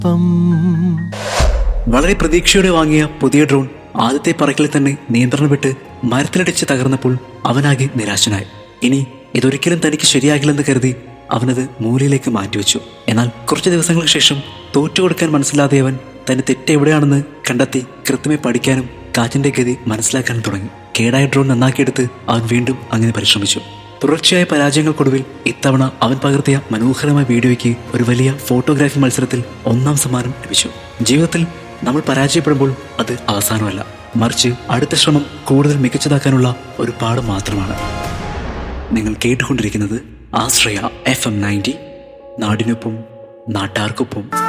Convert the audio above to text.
ഒപ്പം വളരെ പ്രതീക്ഷയോടെ വാങ്ങിയ പുതിയ ഡ്രോൺ ആദ്യത്തെ പറക്കലിൽ തന്നെ നിയന്ത്രണം വിട്ട് മരത്തിലടിച്ച് തകർന്നപ്പോൾ അവനാകെ നിരാശനായി ഇനി ഇതൊരിക്കലും തനിക്ക് ശരിയാകില്ലെന്ന് കരുതി അവനത് മൂലയിലേക്ക് മാറ്റിവെച്ചു എന്നാൽ കുറച്ച് ദിവസങ്ങൾക്ക് ശേഷം തോറ്റുകൊടുക്കാൻ മനസ്സിലാതെ അവൻ തന്റെ തെറ്റ് എവിടെയാണെന്ന് കണ്ടെത്തി കൃത്യമായി പഠിക്കാനും കാറ്റിന്റെ ഗതി മനസ്സിലാക്കാനും തുടങ്ങി കേടായ ഡ്രോൺ നന്നാക്കിയെടുത്ത് അവൻ വീണ്ടും അങ്ങനെ പരിശ്രമിച്ചു തുടർച്ചയായ പരാജയങ്ങൾക്കൊടുവിൽ ഇത്തവണ അവൻ പകർത്തിയ മനോഹരമായ വീഡിയോയ്ക്ക് ഒരു വലിയ ഫോട്ടോഗ്രാഫി മത്സരത്തിൽ ഒന്നാം സമ്മാനം ലഭിച്ചു ജീവിതത്തിൽ നമ്മൾ പരാജയപ്പെടുമ്പോൾ അത് അവസാനമല്ല മറിച്ച് അടുത്ത ശ്രമം കൂടുതൽ മികച്ചതാക്കാനുള്ള ഒരു പാഠം മാത്രമാണ് നിങ്ങൾ കേട്ടുകൊണ്ടിരിക്കുന്നത് ആശ്രയ എഫ് എം നയൻറ്റി നാടിനൊപ്പം നാട്ടാർക്കൊപ്പം